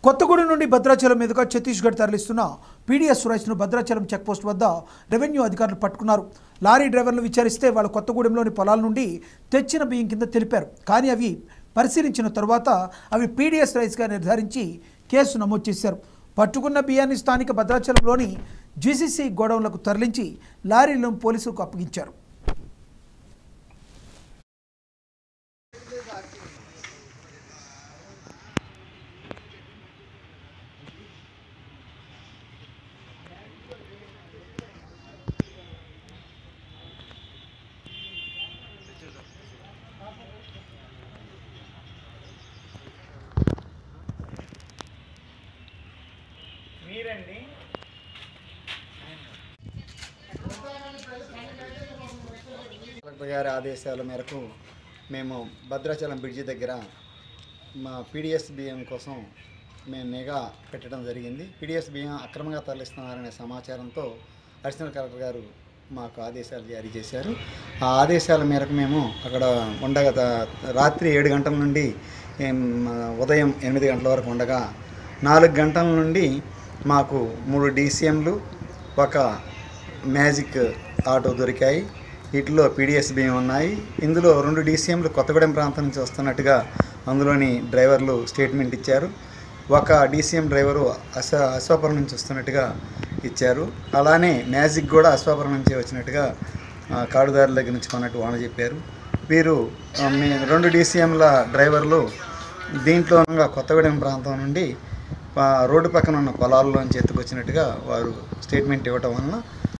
కొత్తగూడెం నుండి భద్రాచలం మీదుగా ఛత్తీస్గఢ్ తరలిస్తున్న పీడీఎస్ రైస్ను భద్రాచలం చెక్పోస్ట్ వద్ద రెవెన్యూ అధికారులు పట్టుకున్నారు లారీ డ్రైవర్లు విచారిస్తే వాళ్ళు కొత్తగూడెంలోని పొలాల నుండి తెచ్చిన బియ్యం కింద తెలిపారు కానీ అవి పరిశీలించిన తరువాత అవి పీడీఎస్ రైస్గా నిర్ధారించి కేసు నమోదు చేశారు పట్టుకున్న బియ్యాన్ని స్థానిక భద్రాచలంలోని జీసీసీ గోడౌన్లకు తరలించి లారీలను పోలీసులకు అప్పగించారు మీరండి కలెక్టర్ గారి ఆదేశాల మేరకు మేము భద్రాచలం బ్రిడ్జి దగ్గర మా పీడిఎస్ బియ్యం కోసం మేము నిఘా పెట్టడం జరిగింది పీడిఎస్ బియ్యం అక్రమంగా తరలిస్తున్నారనే సమాచారంతో అడిషనల్ కలెక్టర్ గారు మాకు ఆదేశాలు జారీ చేశారు ఆ ఆదేశాల మేరకు మేము అక్కడ ఉండగా త- రాత్రి ఏడు గంటల నుండి ఏం, ఉదయం ఎనిమిది గంటల వరకు ఉండగా నాలుగు గంటల నుండి మాకు మూడు డీసీఎంలు ఒక మ్యాజిక్ ఆటో దొరికాయి వీటిలో పీడిఎస్ బియ్యం ఉన్నాయి ఇందులో రెండు డీసీఎంలు కొత్తగూడెం ప్రాంతం నుంచి వస్తున్నట్టుగా అందులోని డ్రైవర్లు స్టేట్మెంట్ ఇచ్చారు ఒక డీసీఎం డ్రైవరు అశ అశ్వాపురం నుంచి వస్తున్నట్టుగా ఇచ్చారు అలానే మ్యాజిక్ కూడా అశ్వాపురం నుంచి వచ్చినట్టుగా ఆ, కాడుదారుల దగ్గర నుంచి కొన్నట్టు వాన చెప్పారు వీరు ఆ, మీ రెండు డీసీఎంల డ్రైవర్లు దీంట్లో అనగా కొత్తగూడెం ప్రాంతం నుండి ఆ, రోడ్డు పక్కన ఉన్న పొలాల్లోంచి ఎత్తుకొచ్చినట్టుగా వారు స్టేట్మెంట్ ఇవ్వటం వలన